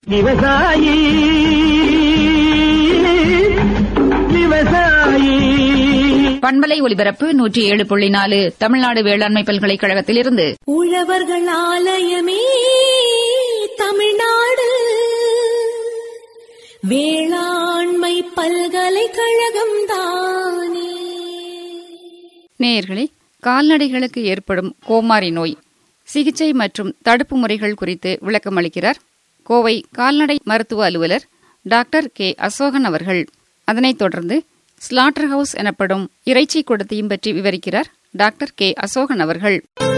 விவசாயி விவசாயி பண்பலை ஒலிபரப்பு நூற்றி ஏழு புள்ளி நாலு தமிழ்நாடு வேளாண்மை பல்கலைக்கழகத்திலிருந்து உழவர்கள் ஆலயமே தமிழ்நாடு வேளாண்மை பல்கலைக்கழகம் தானே நேயர்களே கால்நடைகளுக்கு ஏற்படும் கோமாரி நோய் சிகிச்சை மற்றும் தடுப்பு முறைகள் குறித்து விளக்கம் அளிக்கிறார் கோவை கால்நடை மருத்துவ அலுவலர் டாக்டர் கே அசோகன் அவர்கள் அதனைத் தொடர்ந்து ஸ்லாட்டர் ஹவுஸ் எனப்படும் இறைச்சி கூடத்தையும் பற்றி விவரிக்கிறார் டாக்டர் கே அசோகன் அவர்கள்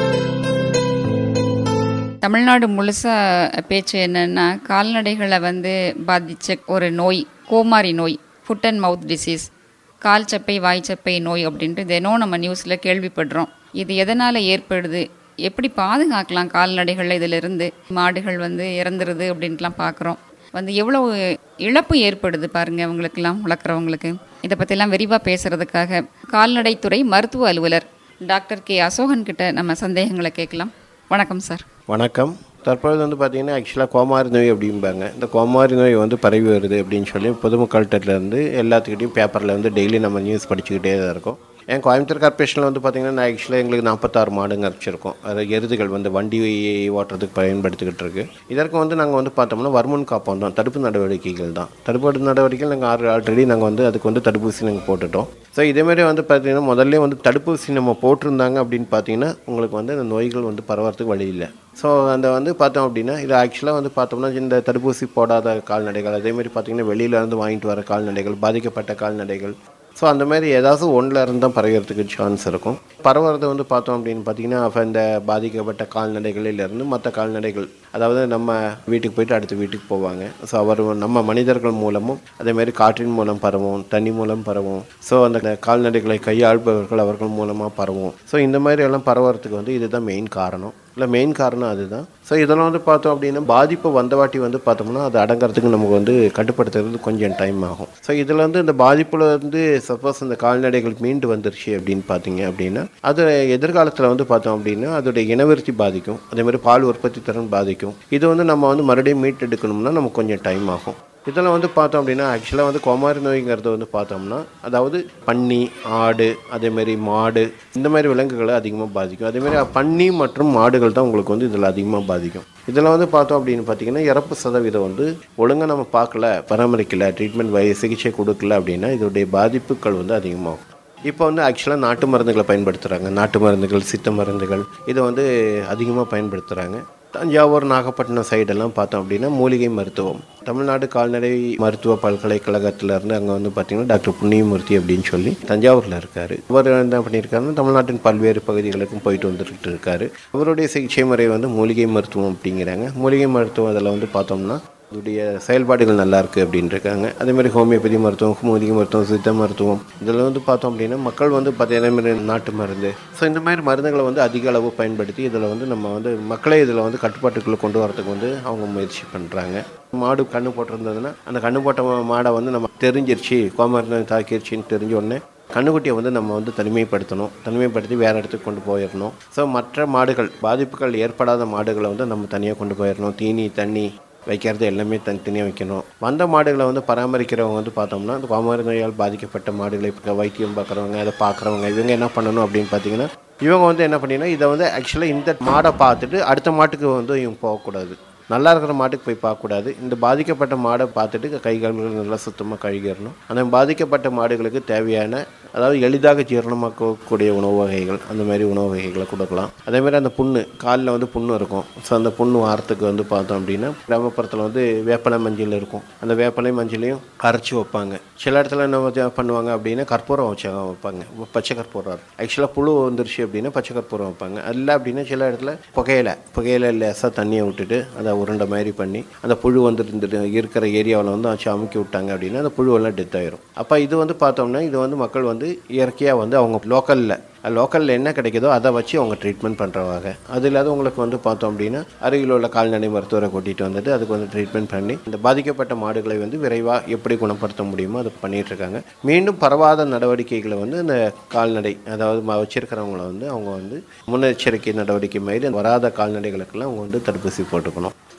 தமிழ்நாடு முழுசா பேச்சு என்னன்னா கால்நடைகளை வந்து பாதிச்ச ஒரு நோய் கோமாரி நோய் ஃபுட் அண்ட் மவுத் டிசீஸ் கால் சப்பை வாய்ச்சப்பை நோய் அப்படின்ட்டு தினம் நம்ம நியூஸில் கேள்விப்படுறோம் இது எதனால் ஏற்படுது எப்படி பாதுகாக்கலாம் கால்நடைகள் இதிலிருந்து மாடுகள் வந்து இறந்துருது அப்படின்ட்டுலாம் பார்க்குறோம் வந்து எவ்வளோ இழப்பு ஏற்படுது பாருங்க அவங்களுக்கெல்லாம் வளர்க்குறவங்களுக்கு இதை பற்றிலாம் விரிவாக பேசுறதுக்காக கால்நடைத்துறை மருத்துவ அலுவலர் டாக்டர் கே அசோகன் கிட்ட நம்ம சந்தேகங்களை கேட்கலாம் வணக்கம் சார் வணக்கம் தற்பொழுது வந்து பார்த்தீங்கன்னா ஆக்சுவலாக கோமாரி நோய் அப்படிம்பாங்க இந்த கோமாரி நோய் வந்து பரவி வருது அப்படின்னு சொல்லி பொதுமக்கள்கிட்ட இருந்து எல்லாத்துக்கிட்டையும் பேப்பரில் வந்து டெய்லி நம்ம நியூஸ் படிச்சுக்கிட்டே தான் இருக்கோம் என் கோயம்புத்தூர் கார்பரேஷனில் வந்து பார்த்திங்கன்னா நான் ஆக்சுவலாக எங்களுக்கு நாற்பத்தாறு மாடுங்க அரைச்சிருக்கோம் அது எருதுகள் வந்து வண்டி ஓட்டுறதுக்கு பயன்படுத்திக்கிட்டு இருக்கு இதற்கு வந்து நாங்கள் வந்து பார்த்தோம்னா வருமுன் காப்போம் தான் தடுப்பு நடவடிக்கைகள் தான் தடுப்பு நடவடிக்கைகள் நாங்கள் ஆறு ஆல்ரெடி நாங்கள் வந்து அதுக்கு வந்து தடுப்பூசி நாங்கள் போட்டுட்டோம் ஸோ இதேமாரி வந்து பார்த்தீங்கன்னா முதல்ல வந்து தடுப்பூசி நம்ம போட்டிருந்தாங்க அப்படின்னு பார்த்தீங்கன்னா உங்களுக்கு வந்து அந்த நோய்கள் வந்து பரவறதுக்கு வழி இல்லை ஸோ அந்த வந்து பார்த்தோம் அப்படின்னா இது ஆக்சுவலாக வந்து பார்த்தோம்னா இந்த தடுப்பூசி போடாத கால்நடைகள் அதேமாதிரி பார்த்தீங்கன்னா வெளியில இருந்து வாங்கிட்டு வர கால்நடைகள் பாதிக்கப்பட்ட கால்நடைகள் ஸோ அந்த மாதிரி ஏதாவது ஒன்றில் இருந்து தான் பரவுறதுக்கு சான்ஸ் இருக்கும் பரவுறது வந்து பார்த்தோம் அப்படின்னு பார்த்தீங்கன்னா அப்போ இந்த பாதிக்கப்பட்ட கால்நடைகளிலிருந்து மற்ற கால்நடைகள் அதாவது நம்ம வீட்டுக்கு போயிட்டு அடுத்த வீட்டுக்கு போவாங்க ஸோ அவர் நம்ம மனிதர்கள் மூலமும் அதேமாதிரி காற்றின் மூலம் பரவும் தண்ணி மூலம் பரவும் ஸோ அந்த கால்நடைகளை கையாள்பவர்கள் அவர்கள் மூலமாக பரவும் ஸோ இந்த மாதிரி எல்லாம் பரவுறதுக்கு வந்து இதுதான் மெயின் காரணம் இல்லை மெயின் காரணம் அதுதான் ஸோ இதெல்லாம் வந்து பார்த்தோம் அப்படின்னா பாதிப்பு வந்த வாட்டி வந்து பார்த்தோம்னா அது அடங்கிறதுக்கு நமக்கு வந்து கட்டுப்படுத்துறது கொஞ்சம் டைம் ஆகும் ஸோ இதில் வந்து இந்த பாதிப்பில் வந்து சப்போஸ் இந்த கால்நடைகள் மீண்டு வந்துருச்சு அப்படின்னு பார்த்தீங்க அப்படின்னா அது எதிர்காலத்தில் வந்து பார்த்தோம் அப்படின்னா அதோடைய இனவிருத்தி பாதிக்கும் அதே மாதிரி பால் உற்பத்தி திறன் பாதிக்கும் இது வந்து நம்ம வந்து மறுபடியும் மீட்டெடுக்கணும்னா நமக்கு கொஞ்சம் டைம் ஆகும் இதில் வந்து பார்த்தோம் அப்படின்னா ஆக்சுவலாக வந்து கோமாரி நோய்ங்கிறது வந்து பார்த்தோம்னா அதாவது பன்னி ஆடு அதேமாரி மாடு இந்த மாதிரி விலங்குகளை அதிகமாக பாதிக்கும் அதேமாரி பன்னி மற்றும் மாடுகள் தான் உங்களுக்கு வந்து இதில் அதிகமாக பாதிக்கும் இதில் வந்து பார்த்தோம் அப்படின்னு பார்த்தீங்கன்னா இறப்பு சதவீதம் வந்து ஒழுங்காக நம்ம பார்க்கல பராமரிக்கல ட்ரீட்மெண்ட் வை சிகிச்சை கொடுக்கல அப்படின்னா இதோடைய பாதிப்புகள் வந்து அதிகமாகும் இப்போ வந்து ஆக்சுவலாக நாட்டு மருந்துகளை பயன்படுத்துகிறாங்க நாட்டு மருந்துகள் சித்த மருந்துகள் இதை வந்து அதிகமாக பயன்படுத்துகிறாங்க தஞ்சாவூர் நாகப்பட்டினம் சைடெல்லாம் பார்த்தோம் அப்படின்னா மூலிகை மருத்துவம் தமிழ்நாடு கால்நடை மருத்துவ பல்கலைக்கழகத்திலேருந்து அங்கே வந்து பார்த்தீங்கன்னா டாக்டர் புண்ணியமூர்த்தி அப்படின்னு சொல்லி தஞ்சாவூரில் இருக்கார் இவர் என்ன பண்ணியிருக்காருன்னா தமிழ்நாட்டின் பல்வேறு பகுதிகளுக்கும் போயிட்டு வந்துட்டு இருக்காரு அவருடைய சிகிச்சை முறை வந்து மூலிகை மருத்துவம் அப்படிங்கிறாங்க மூலிகை மருத்துவம் அதில் வந்து பார்த்தோம்னா இதோடைய செயல்பாடுகள் நல்லா இருக்குது அப்படின்னு இருக்காங்க அதே மாதிரி ஹோமியோபதி மருத்துவம் மூலிகை மருத்துவம் சித்த மருத்துவம் இதில் வந்து பார்த்தோம் அப்படின்னா மக்கள் வந்து பார்த்தீங்கன்னா மாதிரி நாட்டு மருந்து ஸோ இந்த மாதிரி மருந்துகளை வந்து அதிக அளவு பயன்படுத்தி இதில் வந்து நம்ம வந்து மக்களை இதில் வந்து கட்டுப்பாட்டுக்குள்ளே கொண்டு வரதுக்கு வந்து அவங்க முயற்சி பண்ணுறாங்க மாடு கண்ணு போட்டிருந்ததுன்னா அந்த கண்ணு போட்ட மா- மாடை வந்து நம்ம தெரிஞ்சிருச்சு கோமர் நோய் தாக்கிருச்சின்னு தெரிஞ்ச உடனே கண்ணுக்குட்டியை வந்து நம்ம வந்து தனிமைப்படுத்தணும் தனிமைப்படுத்தி வேறு இடத்துக்கு கொண்டு போயிடணும் ஸோ மற்ற மாடுகள் பாதிப்புகள் ஏற்படாத மாடுகளை வந்து நம்ம தனியாக கொண்டு போயிடணும் தீனி தண்ணி வைக்கிறது எல்லாமே தனித்தனியாக வைக்கணும் வந்த மாடுகளை வந்து பராமரிக்கிறவங்க வந்து பார்த்தோம்னா இந்த கோமாரி நோயால் பாதிக்கப்பட்ட மாடுகளை இப்போ வைத்தியம் பார்க்குறவங்க அதை பார்க்குறவங்க இவங்க என்ன பண்ணணும் அப்படின்னு பார்த்தீங்கன்னா இவங்க வந்து என்ன பண்ணினா இதை வந்து ஆக்சுவலாக இந்த மாடை பார்த்துட்டு அடுத்த மாட்டுக்கு வந்து இவங்க போகக்கூடாது நல்லா இருக்கிற மாட்டுக்கு போய் பார்க்கக்கூடாது இந்த பாதிக்கப்பட்ட மாடை பார்த்துட்டு கை கால்கள் நல்லா சுத்தமாக கழுகிடணும் அந்த பாதிக்கப்பட்ட மாடுகளுக்கு தேவையான அதாவது எளிதாக ஜீரணமாக்கக்கூடிய உணவு வகைகள் அந்த மாதிரி உணவு வகைகளை கொடுக்கலாம் அதே மாதிரி அந்த புண்ணு காலில் வந்து புண்ணு இருக்கும் ஸோ அந்த புண்ணு வாரத்துக்கு வந்து பார்த்தோம் அப்படின்னா கிராமப்புறத்தில் வந்து வேப்பலை மஞ்சள் இருக்கும் அந்த வேப்பலை மஞ்சளையும் அரைச்சி வைப்பாங்க சில இடத்துல என்ன வச்சு- பண்ணுவாங்க அப்படின்னா கற்பூரம் வச்சு வைப்பாங்க பச்சை கற்பூரம் ஆக்சுவலாக புழு வந்துருச்சு அப்படின்னா பச்சை கற்பூரம் வைப்பாங்க இல்லை அப்படின்னா சில இடத்துல புகையில புகையில லேசாக தண்ணியை விட்டுட்டு அதை உருண்டை மாதிரி பண்ணி அந்த புழு வந்து இருந்துட்டு இருக்கிற ஏரியாவில் வந்து வச்சு அமுக்கி விட்டாங்க அப்படின்னா அந்த புழுவெல்லாம் டெத் ஆயிரும் அப்போ இது வந்து பார்த்தோம்னா இது வந்து மக்கள் வந்து இயற்கையாக வந்து அவங்க லோக்கலில் லோக்கலில் என்ன கிடைக்குதோ அதை வச்சு அவங்க ட்ரீட்மெண்ட் பண்ணுறவாங்க அது இல்லாத உங்களுக்கு வந்து பார்த்தோம் அப்படின்னா அருகில் உள்ள கால்நடை மருத்துவரை கூட்டிகிட்டு வந்துட்டு அதுக்கு வந்து ட்ரீட்மெண்ட் பண்ணி இந்த பாதிக்கப்பட்ட மாடுகளை வந்து விரைவாக எப்படி குணப்படுத்த முடியுமோ அதை பண்ணிட்டு இருக்காங்க மீண்டும் பரவாத நடவடிக்கைகளை வந்து இந்த கால்நடை அதாவது ம- வச்சிருக்கிறவங்கள வந்து அவங்க வந்து முன்னெச்சரிக்கை நடவடிக்கை மாதிரி வராத கால்நடைகளுக்கெல்லாம் அவங்க வந்து தடுப்பூசி போட்டுக்கணும்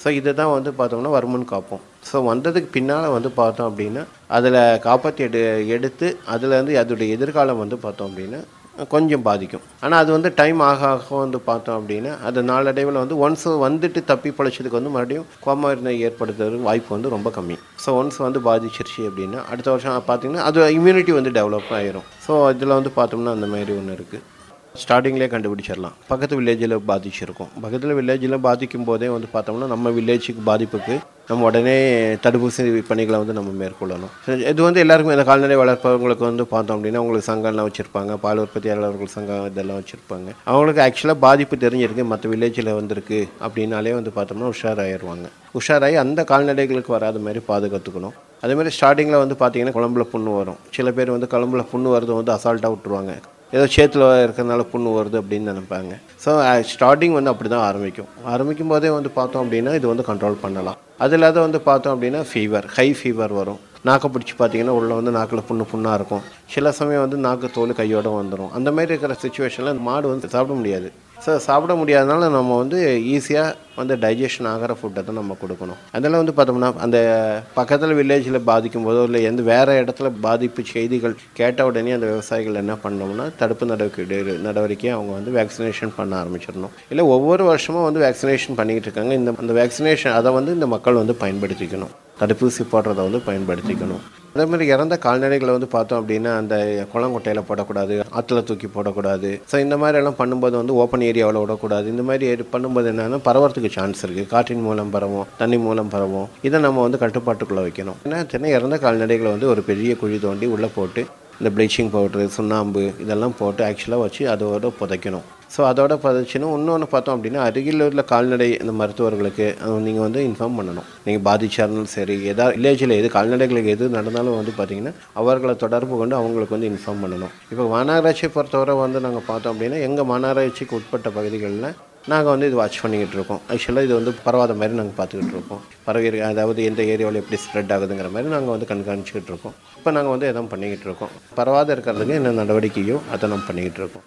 ஸோ இதை தான் வந்து பார்த்தோம்னா வருமுன் காப்போம் ஸோ வந்ததுக்கு பின்னால் வந்து பார்த்தோம் அப்படின்னா அதில் காப்பாற்றி எடு எடுத்து அதில் வந்து அதோடைய எதிர்காலம் வந்து பார்த்தோம் அப்படின்னா கொஞ்சம் பாதிக்கும் ஆனால் அது வந்து டைம் ஆக ஆக வந்து பார்த்தோம் அப்படின்னா அது நாளடைவில் வந்து ஒன்ஸ் வந்துட்டு தப்பி பிழைச்சதுக்கு வந்து மறுபடியும் கோமாரி நோய் ஏற்படுத்துறது வாய்ப்பு வந்து ரொம்ப கம்மி ஸோ ஒன்ஸ் வந்து பாதிச்சிருச்சு அப்படின்னா அடுத்த வருஷம் பார்த்தீங்கன்னா அது இம்யூனிட்டி வந்து டெவலப் ஆயிரும் ஸோ இதில் வந்து பார்த்தோம்னா அந்த மாதிரி ஒன்று இருக்குது ஸ்டார்டிங்லேயே கண்டுபிடிச்சிடலாம் பக்கத்து வில்லேஜில் பாதிச்சிருக்கும் பக்கத்தில் வில்லேஜில் பாதிக்கும் போதே வந்து பார்த்தோம்னா நம்ம வில்லேஜுக்கு பாதிப்புக்கு நம்ம உடனே தடுப்பூசி பணிகளை வந்து நம்ம மேற்கொள்ளணும் இது வந்து எல்லாருக்கும் இந்த கால்நடை வளர்ப்பவங்களுக்கு வந்து பார்த்தோம் அப்படின்னா அவங்களுக்கு சங்கம்லாம் வச்சுருப்பாங்க பால் உற்பத்தியாளர்கள் சங்கம் இதெல்லாம் வச்சுருப்பாங்க அவங்களுக்கு ஆக்சுவலாக பாதிப்பு தெரிஞ்சிருக்கு மற்ற வில்லேஜில் வந்திருக்கு அப்படின்னாலே வந்து பார்த்தோம்னா உஷாராயிருவாங்க உஷாராகி அந்த கால்நடைகளுக்கு வராத மாதிரி பாதுகாத்துக்கணும் அதே மாதிரி ஸ்டார்டிங்கில் வந்து பார்த்தீங்கன்னா குழம்புல புண்ணு வரும் சில பேர் வந்து குழம்புல புண்ணு வரது வந்து அசால்ட்டாக விட்டுருவாங்க ஏதோ சேத்துல இருக்கிறதுனால புண்ணு வருது அப்படின்னு நினைப்பாங்க ஸோ ஸ்டார்டிங் வந்து அப்படி தான் ஆரம்பிக்கும் ஆரம்பிக்கும் போதே வந்து பார்த்தோம் அப்படின்னா இது வந்து கண்ட்ரோல் பண்ணலாம் அது இல்லாத வந்து பார்த்தோம் அப்படின்னா ஃபீவர் ஹை ஃபீவர் வரும் நாக்கை பிடிச்சி பார்த்தீங்கன்னா உள்ள வந்து நாக்கில் புண்ணு புண்ணாக இருக்கும் சில சமயம் வந்து நாக்கு தோல் கையோட வந்துடும் அந்த மாதிரி இருக்கிற சுச்சுவேஷனில் மாடு வந்து சாப்பிட முடியாது ஸோ சாப்பிட முடியாதனால நம்ம வந்து ஈஸியாக வந்து டைஜஷன் ஆகிற ஃபுட்டை தான் நம்ம கொடுக்கணும் அதெல்லாம் வந்து பார்த்தோம்னா அந்த பக்கத்தில் வில்லேஜில் பாதிக்கும் போதோ இல்லை எந்த வேறு இடத்துல பாதிப்பு செய்திகள் கேட்ட உடனே அந்த விவசாயிகள் என்ன பண்ணோம்னா தடுப்பு நடவடிக்கை நடவடிக்கையை அவங்க வந்து வேக்சினேஷன் பண்ண ஆரம்பிச்சிடணும் இல்லை ஒவ்வொரு வருஷமும் வந்து வேக்சினேஷன் பண்ணிக்கிட்டு இருக்காங்க இந்த அந்த வேக்சினேஷன் அதை வந்து இந்த மக்கள் வந்து பயன்படுத்திக்கணும் தடுப்பூசி போடுறதை வந்து பயன்படுத்திக்கணும் அதே மாதிரி இறந்த கால்நடைகளை வந்து பார்த்தோம் அப்படின்னா அந்த குளங்கொட்டையில் போடக்கூடாது ஆற்றுல தூக்கி போடக்கூடாது ஸோ இந்த மாதிரி எல்லாம் பண்ணும்போது வந்து ஓப்பன் ஏரியாவில் விடக்கூடாது இந்த மாதிரி ஏரி- பண்ணும்போது என்னன்னா பரவறதுக்கு சான்ஸ் இருக்குது காற்றின் மூலம் பரவும் தண்ணி மூலம் பரவும் இதை நம்ம வந்து கட்டுப்பாட்டுக்குள்ளே வைக்கணும் ஏன்னா சின்ன இறந்த கால்நடைகளை வந்து ஒரு பெரிய குழி தோண்டி உள்ளே போட்டு இந்த ப்ளீச்சிங் பவுட்ரு சுண்ணாம்பு இதெல்லாம் போட்டு ஆக்சுவலாக வச்சு அதோட புதைக்கணும் ஸோ அதோட புதைச்சின்னு இன்னொன்று பார்த்தோம் அப்படின்னா அருகில் உள்ள கால்நடை இந்த மருத்துவர்களுக்கு நீங்கள் வந்து இன்ஃபார்ம் பண்ணணும் நீங்கள் பாதிச்சாருந்தாலும் சரி எதா வில்லேஜில் எது கால்நடைகளுக்கு எது நடந்தாலும் வந்து பார்த்தீங்கன்னா அவர்களை தொடர்பு கொண்டு அவங்களுக்கு வந்து இன்ஃபார்ம் பண்ணணும் இப்போ மாநகராட்சியை பொறுத்தவரை வந்து நாங்கள் பார்த்தோம் அப்படின்னா எங்கள் மாநகராட்சிக்கு உட்பட்ட பகுதிகளில் நாங்கள் வந்து இது வாட்ச் பண்ணிக்கிட்டு இருக்கோம் ஆக்சுவலாக இது வந்து பரவாத மாதிரி நாங்கள் பார்த்துக்கிட்டு இருக்கோம் பரவி இருக்கு- அதாவது எந்த ஏரியாவில் எப்படி ஸ்ப்ரெட் ஆகுதுங்கிற மாதிரி நாங்கள் வந்து கண்காணிச்சுக்கிட்டு இருக்கோம் இப்போ நாங்கள் வந்து எதாவது பண்ணிக்கிட்டு இருக்கோம் பரவாத இருக்கிறதுக்கு என்ன நடவடிக்கையோ அதை நம்ம பண்ணிக்கிட்டு இருக்கோம்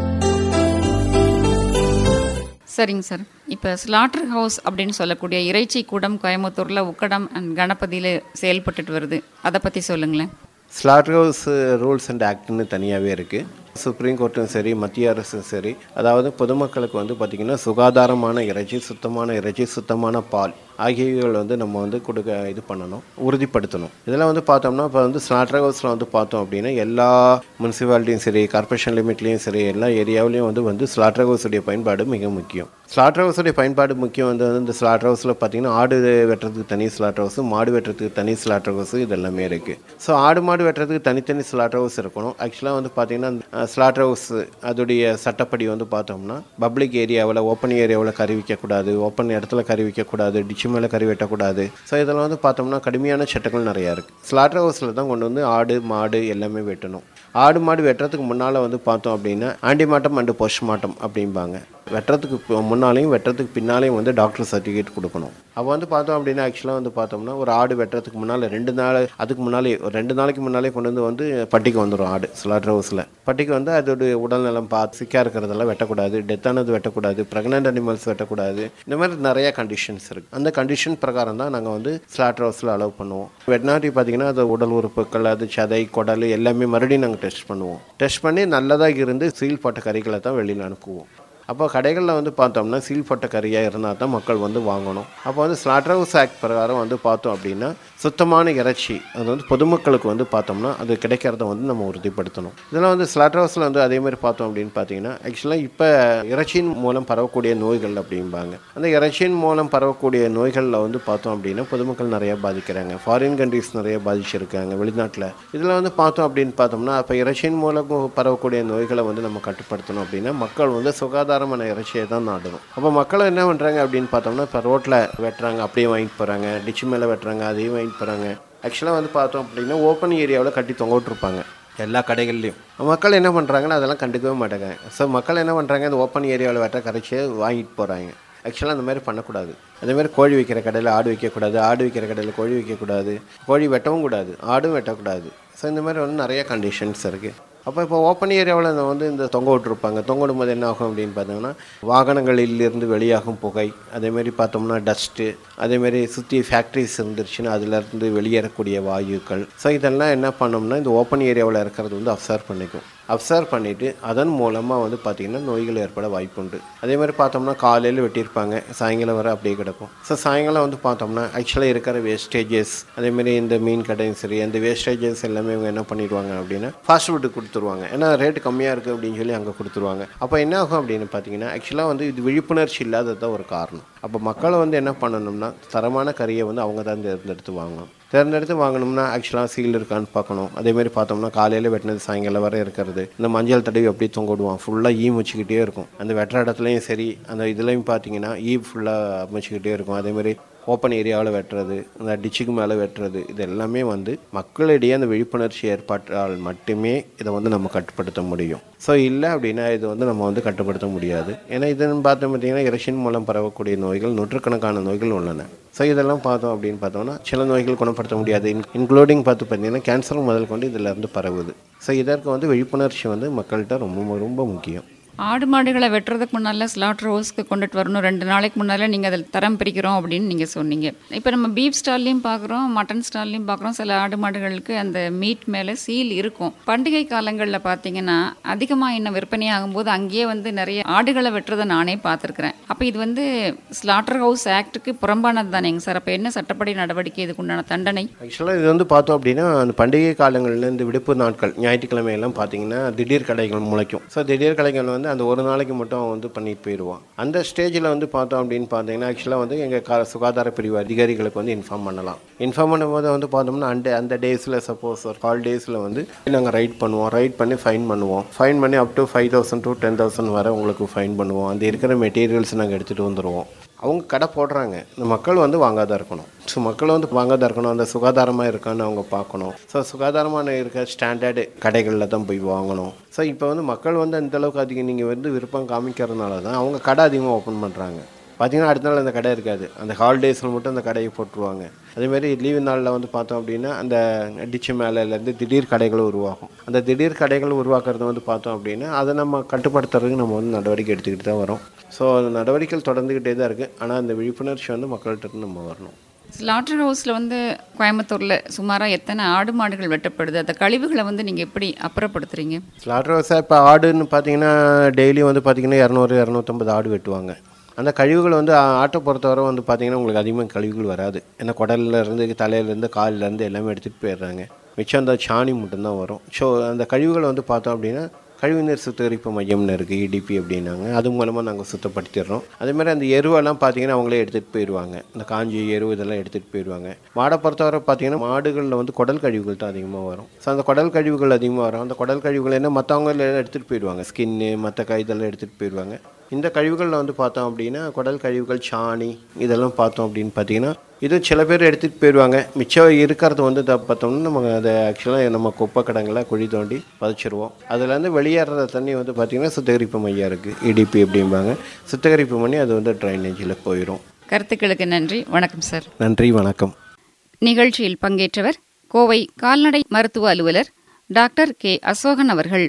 சரிங்க சார் இப்போ ஸ்லாட்டர் ஹவுஸ் அப்படின்னு சொல்லக்கூடிய இறைச்சி கூடம் கோயம்புத்தூரில் உக்கடம் அண்ட் கணபதியில் செயல்பட்டுட்டு வருது அதை பற்றி சொல்லுங்களேன் ஸ்லாட்டர் ஹவுஸ் ரூல்ஸ் அண்ட் ஆக்ட்னு தனியாகவே இருக்குது சுப்ரீம் கோர்ட்டும் சரி மத்திய அரசும் சரி அதாவது பொதுமக்களுக்கு வந்து பார்த்திங்கன்னா சுகாதாரமான இறைச்சி சுத்தமான இறைச்சி சுத்தமான பால் ஆகியவைகள் வந்து நம்ம வந்து கொடுக்க இது பண்ணணும் உறுதிப்படுத்தணும் இதெல்லாம் வந்து பார்த்தோம்னா இப்போ வந்து ஸ்லாட்டர் ஹவுஸில் வந்து பார்த்தோம் அப்படின்னா எல்லா முனிசிபாலிட்டியும் சரி கார்ப்பரேஷன் லிமிட்லேயும் சரி எல்லா ஏரியாவிலையும் வந்து வந்து ஸ்லாட்டர் ஹவுஸுடைய பயன்பாடு மிக முக்கியம் ஸ்லாட்டர் ஹவுஸுடைய பயன்பாடு முக்கியம் வந்து இந்த ஸ்லாட்டர் ஹவுஸில் பார்த்தீங்கன்னா ஆடு வெட்டுறதுக்கு தனி ஸ்லாட்டர் ஹவுஸ் மாடு வெட்டுறதுக்கு தனி ஸ்லாட்டர் ஹவுஸ் இது எல்லாமே இருக்குது ஸோ ஆடு மாடு வெட்டுறதுக்கு தனித்தனி ஸ்லாட்டர் ஹவுஸ் இருக்கணும் ஆக்சுவலாக வந்து பார்த்தீங்கன்னா ஸ்லாட்டர் ஹவுஸ் அதோடைய சட்டப்படி வந்து பார்த்தோம்னா பப்ளிக் ஏரியாவில் ஓப்பன் ஏரியாவில் கறி விற்கக்கூடாது ஓப்பன் இடத்துல கறி விற்கக்கூடாது டிச்சு மேலே கறி வெட்டக்கூடாது ஸோ இதெல்லாம் வந்து பார்த்தோம்னா கடுமையான சட்டங்கள் நிறையா இருக்குது ஸ்லாட்டர் ஹவுஸில் தான் கொண்டு வந்து ஆடு மாடு எல்லாமே வெட்டணும் ஆடு மாடு வெட்டுறதுக்கு முன்னால் வந்து பார்த்தோம் அப்படின்னா ஆண்டிமாட்டம் அண்டு போஸ்ட்மார்ட்டம் அப்படிம்பாங்க வெட்டுறதுக்கு பு- முன்னாலையும் வெட்டுறதுக்கு பின்னாலையும் வந்து டாக்டர் சர்டிஃபிகேட் கொடுக்கணும் அப்போ வந்து பார்த்தோம் அப்படின்னா ஆக்சுவலாக வந்து பார்த்தோம்னா ஒரு ஆடு வெட்டுறதுக்கு முன்னால் ரெண்டு நாள் அதுக்கு முன்னாலே ஒரு ரெண்டு நாளைக்கு முன்னாலே கொண்டு வந்து வந்து பட்டிக்கு வந்துடும் ஆடு ஸ்லாட்டர் ஹவுஸில் பட்டிக்கு வந்து அதோட உடல்நலம் பார்த்து சிக்காக இருக்கிறதெல்லாம் வெட்டக்கூடாது டெத்தானது வெட்டக்கூடாது ப்ரெக்னென்ட் அனிமல்ஸ் வெட்டக்கூடாது இந்த மாதிரி நிறைய கண்டிஷன்ஸ் இருக்குது அந்த கண்டிஷன் பிரகாரம் தான் நாங்கள் வந்து ஸ்லாட்டர் ஹவுஸில் அலோவ் பண்ணுவோம் வெட்னாரி பார்த்தீங்கன்னா அது உடல் உறுப்புகள் அது சதை குடல் எல்லாமே மறுபடியும் நாங்கள் டெஸ்ட் பண்ணுவோம் டெஸ்ட் பண்ணி நல்லதாக இருந்து சீல் போட்ட கறிகளை தான் வெளியில் அனுப்புவோம் அப்போ கடைகளில் வந்து பார்த்தோம்னா சீல் போட்ட கறியாக இருந்தால் தான் மக்கள் வந்து வாங்கணும் அப்போ வந்து ஸ்லாட்டர் ஹவுஸ் ஆக்ட் பிரகாரம் வந்து பார்த்தோம் அப்படின்னா சுத்தமான இறைச்சி அது வந்து பொதுமக்களுக்கு வந்து பார்த்தோம்னா அது கிடைக்கிறத வந்து நம்ம உறுதிப்படுத்தணும் இதெல்லாம் வந்து ஸ்லாட்டர் ஹவுஸில் வந்து அதே மாதிரி பார்த்தோம் அப்படின்னு பார்த்தீங்கன்னா ஆக்சுவலாக இப்போ இறைச்சியின் மூலம் பரவக்கூடிய நோய்கள் அப்படிம்பாங்க அந்த இறைச்சியின் மூலம் பரவக்கூடிய நோய்களில் வந்து பார்த்தோம் அப்படின்னா பொதுமக்கள் நிறைய பாதிக்கிறாங்க ஃபாரின் கண்ட்ரிஸ் நிறைய பாதிச்சிருக்காங்க வெளிநாட்டில் இதில் வந்து பார்த்தோம் அப்படின்னு பார்த்தோம்னா அப்போ இறைச்சியின் மூலம் பரவக்கூடிய நோய்களை வந்து நம்ம கட்டுப்படுத்தணும் அப்படின்னா மக்கள் வந்து சுகாதாரமான இறைச்சியை தான் நாடணும் அப்போ மக்கள் என்ன பண்ணுறாங்க அப்படின்னு பார்த்தோம்னா இப்போ ரோட்டில் வெட்டுறாங்க அப்படியே வாங்கிட்டு போகிறாங்க டிச்சு மேலே வெட்டுறாங்க அதையும் வாங்கிட்டு போகிறாங்க ஆக்சுவலாக வந்து பார்த்தோம் அப்படின்னா ஓப்பன் ஏரியாவில் கட்டி தொங்க விட்டுருப்பாங்க எல்லா கடைகள்லையும் மக்கள் என்ன பண்ணுறாங்கன்னா அதெல்லாம் கண்டுக்கவே மாட்டாங்க ஸோ மக்கள் என்ன பண்ணுறாங்க இந்த ஓப்பன் ஏரியாவில் வெட்ட கரைச்சியை வாங்கிட்டு போகிறாங்க ஆக்சுவலாக அந்த மாதிரி பண்ணக்கூடாது அதே மாதிரி கோழி வைக்கிற கடையில் ஆடு வைக்கக்கூடாது ஆடு வைக்கிற கடையில் கோழி வைக்கக்கூடாது கோழி வெட்டவும் கூடாது ஆடும் வெட்டக்கூடாது ஸோ இந்த மாதிரி வந்து நிறைய கண்டிஷன்ஸ் இருக்குது அப்போ இப்போ ஓப்பன் ஏரியாவில் இந்த வந்து இந்த தொங்க விட்டுருப்பாங்க தொங்க விடும்போது என்ன ஆகும் அப்படின்னு பார்த்தீங்கன்னா வாகனங்களில் இருந்து வெளியாகும் புகை அதேமாரி பார்த்தோம்னா டஸ்ட்டு அதேமாரி சுற்றி ஃபேக்ட்ரிஸ் இருந்துருச்சுன்னா அதுலேருந்து வெளியேறக்கூடிய வாயுக்கள் ஸோ இதெல்லாம் என்ன பண்ணோம்னா இந்த ஓப்பன் ஏரியாவில் இருக்கிறது வந்து அப்சர்வ் பண்ணிக்கும் அப்சர்வ் பண்ணிவிட்டு அதன் மூலமாக வந்து பார்த்திங்கன்னா நோய்கள் ஏற்பட வாய்ப்புண்டு அதே மாதிரி பார்த்தோம்னா காலையில் வெட்டியிருப்பாங்க சாயங்காலம் வரை அப்படியே கிடக்கும் ஸோ சாயங்காலம் வந்து பார்த்தோம்னா ஆக்சுவலாக இருக்கிற வேஸ்டேஜஸ் அதேமாரி இந்த மீன் கடையும் சரி அந்த வேஸ்டேஜஸ் எல்லாமே இவங்க என்ன பண்ணிடுவாங்க அப்படின்னா ஃபாஸ்ட் ஃபுட்டு கொடுத்துருவாங்க ஏன்னா ரேட்டு கம்மியாக இருக்குது அப்படின்னு சொல்லி அங்கே கொடுத்துருவாங்க அப்போ என்ன ஆகும் அப்படின்னு பார்த்தீங்கன்னா ஆக்சுவலாக வந்து இது விழிப்புணர்ச்சி இல்லாதது தான் ஒரு காரணம் அப்போ மக்களை வந்து என்ன பண்ணணும்னா தரமான கறியை வந்து அவங்க தான் தேர்ந்தெடுத்து வாங்கணும் தேர்ந்தெடுத்து வாங்கணும்னா ஆக்சுவலாக சீல் இருக்கான்னு பார்க்கணும் அதேமாரி பார்த்தோம்னா காலையில் வெட்டினது சாயங்காலம் வரை இருக்கிறது இந்த மஞ்சள் தடவி அப்படியே தொங்க விடுவான் ஃபுல்லாக ஈ முச்சிக்கிட்டே இருக்கும் அந்த வெட்டுற இடத்துலையும் சரி அந்த இதுலையும் பார்த்தீங்கன்னா ஈ ஃபுல்லாக அமைச்சிக்கிட்டே இருக்கும் அதேமாரி ஓப்பன் ஏரியாவில் வெட்டுறது அந்த டிச்சுக்கு மேலே வெட்டுறது இது எல்லாமே வந்து மக்களிடையே அந்த விழிப்புணர்ச்சி ஏற்பட்டால் மட்டுமே இதை வந்து நம்ம கட்டுப்படுத்த முடியும் ஸோ இல்லை அப்படின்னா இது வந்து நம்ம வந்து கட்டுப்படுத்த முடியாது ஏன்னா இதுன்னு பார்த்தோம் பார்த்தீங்கன்னா இறைச்சின் மூலம் பரவக்கூடிய நோய்கள் நூற்றுக்கணக்கான நோய்கள் உள்ளன ஸோ இதெல்லாம் பார்த்தோம் அப்படின்னு பார்த்தோம்னா சில நோய்கள் குணப்படுத்த முடியாது இன்க்ளூடிங் பார்த்து பார்த்தீங்கன்னா கேன்சர் முதல் கொண்டு இதில் இருந்து பரவுது ஸோ இதற்கு வந்து விழிப்புணர்ச்சி வந்து மக்கள்கிட்ட ரொம்ப ரொம்ப முக்கியம் ஆடு மாடுகளை வெட்டுறதுக்கு முன்னால் ஸ்லாட்டர் ஹவுஸ்க்கு கொண்டுட்டு வரணும் ரெண்டு நாளைக்கு முன்னால் நீங்கள் அதில் தரம் பிரிக்கிறோம் அப்படின்னு நீங்கள் சொன்னீங்க இப்போ நம்ம பீஃப் ஸ்டால்லையும் பார்க்குறோம் மட்டன் ஸ்டால்லையும் பார்க்குறோம் சில ஆடு மாடுகளுக்கு அந்த மீட் மேலே சீல் இருக்கும் பண்டிகை காலங்களில் பார்த்தீங்கன்னா அதிகமாக இன்னும் விற்பனை ஆகும்போது அங்கேயே வந்து நிறைய ஆடுகளை வெட்டுறதை நானே பார்த்துருக்குறேன் அப்போ இது வந்து ஸ்லாட்டர் ஹவுஸ் ஆக்டுக்கு புறம்பானது தானேங்க சார் அப்போ என்ன சட்டப்படி நடவடிக்கை இதுக்கு உண்டான தண்டனை ஆக்சுவலாக இது வந்து பார்த்தோம் அப்படின்னா அந்த பண்டிகை காலங்களில் இந்த விடுப்பு நாட்கள் ஞாயிற்றுக்கிழமை எல்லாம் பார்த்தீங்கன்னா திடீர் கடைகள் முளைக்கும் ஸோ திடீர் கடைகள் வந்து அந்த ஒரு நாளைக்கு மட்டும் அவன் வந்து பண்ணிட்டு போயிடுவான் அந்த ஸ்டேஜில் வந்து பார்த்தோம் அப்படின்னு பார்த்தீங்கன்னா ஆக்சுவலாக வந்து எங்கள் கா சுகாதார பிரிவு அதிகாரிகளுக்கு வந்து இன்ஃபார்ம் பண்ணலாம் இன்ஃபார்ம் பண்ணும்போது வந்து பார்த்தோம்னா அந்த அந்த டேஸில் சப்போஸ் ஒரு கால் டேஸில் வந்து நாங்கள் ரைட் பண்ணுவோம் ரைட் பண்ணி ஃபைன் பண்ணுவோம் ஃபைன் பண்ணி up to five thousand to ten thousand வரை உங்களுக்கு ஃபைன் பண்ணுவோம் அந்த இருக்கிற மெட்டீரியல்ஸ் நாங்கள் எடுத்துகிட்டு வந்துடுவோம் அவங்க கடை போடுறாங்க இந்த மக்கள் வந்து வாங்காத இருக்கணும் ஸோ மக்கள் வந்து வாங்காத இருக்கணும் அந்த சுகாதாரமாக இருக்கான்னு அவங்க பார்க்கணும் ஸோ சுகாதாரமான இருக்க ஸ்டாண்டர்டு கடைகளில் தான் போய் வாங்கணும் ஸோ இப்போ வந்து மக்கள் வந்து அந்த அளவுக்கு அதிகம் நீங்கள் வந்து விருப்பம் காமிக்கிறதுனால தான் அவங்க கடை அதிகமாக ஓப்பன் பண்ணுறாங்க பார்த்தீங்கன்னா அடுத்த நாள் அந்த கடை இருக்காது அந்த ஹாலிடேஸில் மட்டும் அந்த கடையை போட்டுருவாங்க அதேமாதிரி லீவு நாளில் வந்து பார்த்தோம் அப்படின்னா அந்த டிச்சு மேலேருந்து திடீர் கடைகள் உருவாகும் அந்த திடீர் கடைகள் உருவாக்குறது வந்து பார்த்தோம் அப்படின்னா அதை நம்ம கட்டுப்படுத்துறதுக்கு நம்ம வந்து நடவடிக்கை எடுத்துக்கிட்டு தான் வரோம் ஸோ அந்த நடவடிக்கைகள் தொடர்ந்துக்கிட்டே தான் இருக்குது ஆனால் அந்த விழிப்புணர்ச்சி வந்து மக்கள்கிட்ட இருந்து நம்ம வரணும் ஸ்லாட்டர் ஹவுஸில் வந்து கோயம்புத்தூரில் சுமாராக எத்தனை ஆடு மாடுகள் வெட்டப்படுது அந்த கழிவுகளை வந்து நீங்கள் எப்படி அப்புறப்படுத்துறீங்க ஸ்லாட்டர் ஹவுஸாக இப்போ ஆடுன்னு பார்த்தீங்கன்னா டெய்லி வந்து பார்த்தீங்கன்னா இரநூறு இரநூத்தம்பது ஆடு வெட்டுவாங்க அந்த கழிவுகள் வந்து ஆ- ஆட்டை பொறுத்தவரை வந்து பார்த்தீங்கன்னா உங்களுக்கு அதிகமாக கழிவுகள் வராது ஏன்னா குடல்ல இருந்து தலையிலேருந்து காலிலேருந்து எல்லாமே எடுத்துகிட்டு போயிடுறாங்க மிச்சம் அந்த சாணி மட்டும்தான் வரும் ஸோ அந்த கழிவுகளை வந்து பார்த்தோம் அப்படின்னா கழிவுநீர் சுத்திகரிப்பு மையம்னு இருக்குது இடிபி அப்படின்னாங்க அது மூலமாக நாங்கள் சுத்தப்படுத்திடுறோம் அதே மாதிரி அந்த எருவெல்லாம் பார்த்தீங்கன்னா அவங்களே எடுத்துகிட்டு போயிடுவாங்க இந்த காஞ்சி எருவு இதெல்லாம் எடுத்துகிட்டு போயிடுவாங்க மாடை பொறுத்தவரை பார்த்தீங்கன்னா மாடுகளில் வந்து குடல் கழிவுகள் தான் அதிகமாக வரும் ஸோ அந்த குடல் கழிவுகள் அதிகமாக வரும் அந்த குடல் கழிவுகள் என்ன மற்றவங்க எடுத்துகிட்டு போயிடுவாங்க ஸ்கின்னு மற்ற கை இதெல்லாம் எடுத்துகிட்டு போயிடுவாங்க இந்த கழிவுகளில் வந்து பார்த்தோம் அப்படின்னா குடல் கழிவுகள் சாணி இதெல்லாம் பார்த்தோம் அப்படின்னு பார்த்தீங்கன்னா இது சில பேர் எடுத்துகிட்டு போயிடுவாங்க மிச்சம் இருக்கிறது வந்து த- பார்த்தோம்னா நம்ம அதை ஆக்சுவலாக நம்ம குப்பை கடங்களை குழி தோண்டி பதிச்சிருவோம் அதுலேருந்து வெளியேற தண்ணி வந்து பார்த்திங்கன்னா சுத்திகரிப்பு மையம் இருக்குது இடிபி அப்படிம்பாங்க சுத்திகரிப்பு பண்ணி அது வந்து ட்ரைனேஜில் போயிடும் கருத்துக்களுக்கு நன்றி வணக்கம் சார் நன்றி வணக்கம் நிகழ்ச்சியில் பங்கேற்றவர் கோவை கால்நடை மருத்துவ அலுவலர் டாக்டர் கே அசோகன் அவர்கள்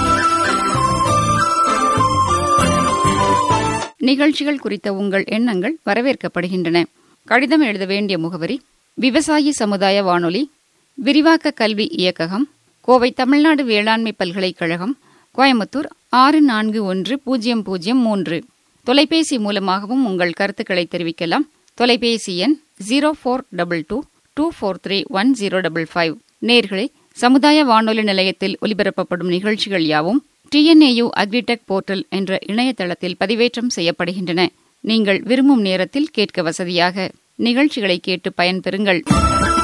நிகழ்ச்சிகள் குறித்த உங்கள் எண்ணங்கள் வரவேற்கப்படுகின்றன கடிதம் எழுத வேண்டிய முகவரி விவசாயி சமுதாய வானொலி விரிவாக்க கல்வி இயக்ககம் கோவை தமிழ்நாடு வேளாண்மை பல்கலைக்கழகம் கோயம்புத்தூர் ஆறு நான்கு ஒன்று பூஜ்ஜியம் பூஜ்ஜியம் மூன்று தொலைபேசி மூலமாகவும் உங்கள் கருத்துக்களை தெரிவிக்கலாம் தொலைபேசி எண் zero four double two two four three one zero double five நேர்களே சமுதாய வானொலி நிலையத்தில் ஒலிபரப்பப்படும் நிகழ்ச்சிகள் யாவும் டிஎன்ஏயு அக்ரிடெக் போர்ட்டல் என்ற இணையதளத்தில் பதிவேற்றம் செய்யப்படுகின்றன நீங்கள் விரும்பும் நேரத்தில் கேட்க வசதியாக நிகழ்ச்சிகளை கேட்டு பயன்பெறுங்கள்